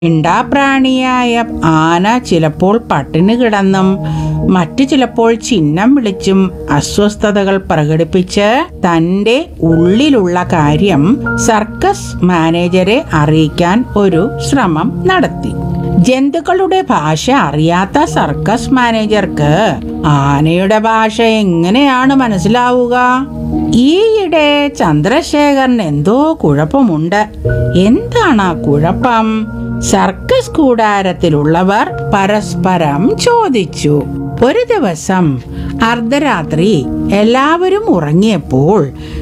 മിണ്ടാപ്രാണിയായ ആന ചിലപ്പോൾ പട്ടിണി കിടന്നും മറ്റു ചിലപ്പോൾ ചിഹ്നം വിളിച്ചും അസ്വസ്ഥതകൾ പ്രകടിപ്പിച്ച് തന്റെ ഉള്ളിലുള്ള കാര്യം സർക്കസ് മാനേജരെ അറിയിക്കാൻ ഒരു ശ്രമം നടത്തി ജന്തുക്കളുടെ ഭാഷ അറിയാത്ത സർക്കസ് മാനേജർക്ക് ആനയുടെ ഭാഷ എങ്ങനെയാണ് മനസ്സിലാവുക ഈയിടെ ചന്ദ്രശേഖരന് എന്തോ കുഴപ്പമുണ്ട് എന്താണ് ആ കുഴപ്പം സർക്കസ് കൂടാരത്തിലുള്ളവർ പരസ്പരം ചോദിച്ചു ഒരു ദിവസം അർദ്ധരാത്രി എല്ലാവരും ഉറങ്ങിയപ്പോൾ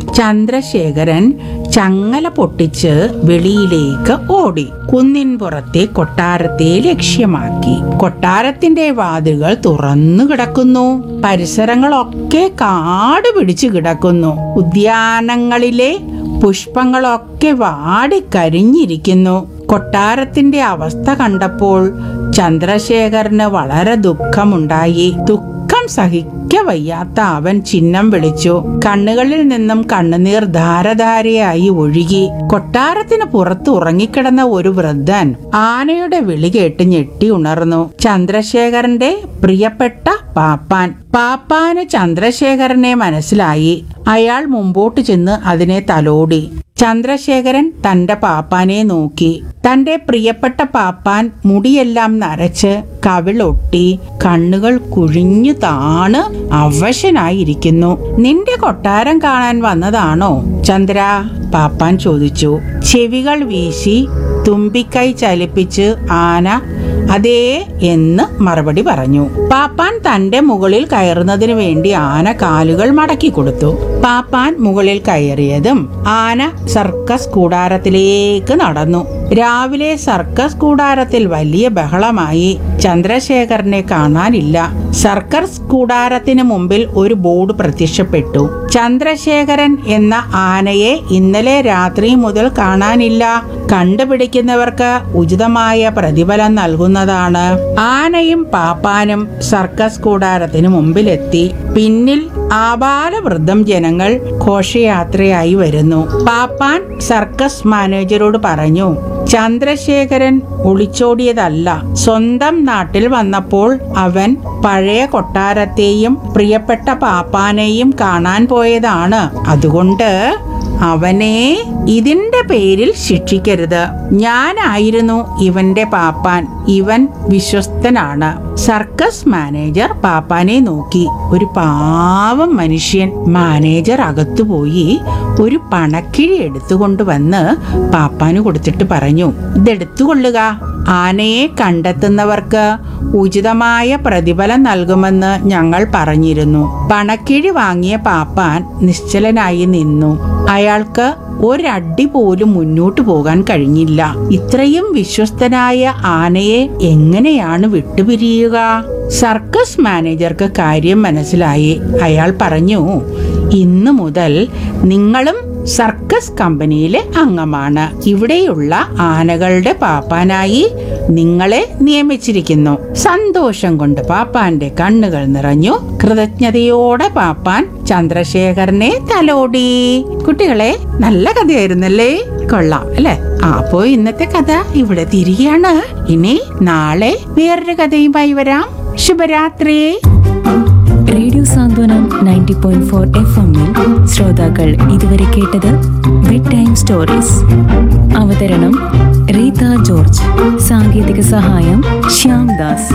ചന്ദ്രശേഖരൻ ചങ്ങല പൊട്ടിച്ച് വെളിയിലേക്ക് ഓടി കുന്നിൻ പുറത്തെ കൊട്ടാരത്തെ ലക്ഷ്യമാക്കി കൊട്ടാരത്തിന്റെ വാതിലുകൾ തുറന്നു കിടക്കുന്നു പരിസരങ്ങളൊക്കെ കാട് പിടിച്ചു കിടക്കുന്നു ഉദ്യാനങ്ങളിലെ പുഷ്പങ്ങളൊക്കെ വാടിക്കരിഞ്ഞിരിക്കുന്നു കൊട്ടാരത്തിന്റെ അവസ്ഥ കണ്ടപ്പോൾ ചന്ദ്രശേഖരന് വളരെ ദുഃഖമുണ്ടായി ദുഃഖം സഹിക്ക വയ്യാത്ത അവൻ ചിഹ്നം വിളിച്ചു കണ്ണുകളിൽ നിന്നും കണ്ണുനീർ ധാരധാരയായി ഒഴുകി കൊട്ടാരത്തിന് പുറത്ത് ഉറങ്ങിക്കിടന്ന ഒരു വൃദ്ധൻ ആനയുടെ വിളി കേട്ട് ഞെട്ടി ഉണർന്നു ചന്ദ്രശേഖരന്റെ പ്രിയപ്പെട്ട പാപ്പാൻ പാപ്പാന് ചന്ദ്രശേഖരനെ മനസ്സിലായി അയാൾ മുമ്പോട്ട് ചെന്ന് അതിനെ തലോടി ചന്ദ്രശേഖരൻ തന്റെ പാപ്പാനെ നോക്കി തന്റെ പ്രിയപ്പെട്ട പാപ്പാൻ മുടിയെല്ലാം നരച്ച് കവിളൊട്ടി കണ്ണുകൾ കുഴിഞ്ഞു താണ് അവശനായിരിക്കുന്നു നിന്റെ കൊട്ടാരം കാണാൻ വന്നതാണോ ചന്ദ്ര പാപ്പാൻ ചോദിച്ചു ചെവികൾ വീശി തുമ്പിക്കൈ ചലിപ്പിച്ച് ആന അതേ എന്ന് മറുപടി പറഞ്ഞു പാപ്പാൻ തന്റെ മുകളിൽ കയറുന്നതിന് വേണ്ടി ആന കാലുകൾ മടക്കി കൊടുത്തു പാപ്പാൻ മുകളിൽ കയറിയതും ആന സർക്കസ് കൂടാരത്തിലേക്ക് നടന്നു രാവിലെ സർക്കസ് കൂടാരത്തിൽ വലിയ ബഹളമായി ചന്ദ്രശേഖരനെ കാണാനില്ല സർക്കസ് കൂടാരത്തിന് മുമ്പിൽ ഒരു ബോർഡ് പ്രത്യക്ഷപ്പെട്ടു ചന്ദ്രശേഖരൻ എന്ന ആനയെ ഇന്നലെ രാത്രി മുതൽ കാണാനില്ല കണ്ടുപിടിക്കുന്നവർക്ക് ഉചിതമായ പ്രതിഫലം നൽകുന്നതാണ് ആനയും പാപ്പാനും സർക്കസ് കൂടാരത്തിന് മുമ്പിലെത്തി പിന്നിൽ ആബാലവൃദ്ധം ജനങ്ങൾ ഘോഷയാത്രയായി വരുന്നു പാപ്പാൻ സർക്കസ് മാനേജരോട് പറഞ്ഞു ചന്ദ്രശേഖരൻ ഒളിച്ചോടിയതല്ല സ്വന്തം നാട്ടിൽ വന്നപ്പോൾ അവൻ പഴയ കൊട്ടാരത്തെയും പ്രിയപ്പെട്ട പാപ്പാനെയും കാണാൻ പോയതാണ് അതുകൊണ്ട് അവനെ ഇതിന്റെ പേരിൽ ശിക്ഷിക്കരുത് ഞാനായിരുന്നു ഇവന്റെ പാപ്പാൻ ഇവൻ വിശ്വസ്തനാണ് സർക്കസ് മാനേജർ പാപ്പാനെ നോക്കി ഒരു പാവം മനുഷ്യൻ മാനേജർ അകത്തുപോയി ഒരു പണക്കിഴി എടുത്തുകൊണ്ട് വന്ന് പാപ്പാന് കൊടുത്തിട്ട് പറഞ്ഞു ഇതെടുത്തുകൊള്ളുക ആനയെ കണ്ടെത്തുന്നവർക്ക് ഉചിതമായ പ്രതിഫലം നൽകുമെന്ന് ഞങ്ങൾ പറഞ്ഞിരുന്നു പണക്കിഴി വാങ്ങിയ പാപ്പാൻ നിശ്ചലനായി നിന്നു അയാൾക്ക് ഒരടി പോലും മുന്നോട്ട് പോകാൻ കഴിഞ്ഞില്ല ഇത്രയും വിശ്വസ്തനായ ആനയെ എങ്ങനെയാണ് വിട്ടുപിരിയുക സർക്കസ് മാനേജർക്ക് കാര്യം മനസ്സിലായി അയാൾ പറഞ്ഞു ഇന്നു മുതൽ നിങ്ങളും സർക്കസ് കമ്പനിയിലെ അംഗമാണ് ഇവിടെയുള്ള ആനകളുടെ പാപ്പാനായി നിങ്ങളെ നിയമിച്ചിരിക്കുന്നു സന്തോഷം കൊണ്ട് പാപ്പാന്റെ കണ്ണുകൾ നിറഞ്ഞു കൃതജ്ഞതയോടെ പാപ്പാൻ ചന്ദ്രശേഖരനെ തലോടി കുട്ടികളെ നല്ല കഥയായിരുന്നല്ലേ കൊള്ളാം അല്ലെ ആ അപ്പോ ഇന്നത്തെ കഥ ഇവിടെ തിരികെയാണ് ഇനി നാളെ വേറൊരു കഥയുമായി വരാം ശുഭരാത്രി radio Santhwanam ninety point four F എമ്മിൽ ശ്രോതാക്കൾ ഇതുവരെ കേട്ടത് ബെഡ് ടൈം സ്റ്റോറീസ് അവതരണം റീത ജോർജ് സാങ്കേതിക സഹായം ശ്യാം ദാസ്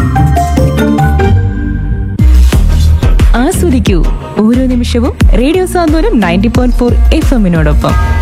ആസ്വദിക്കൂ ഓരോ നിമിഷവും radio Santhwanam ninety point four F എമ്മിനോടൊപ്പം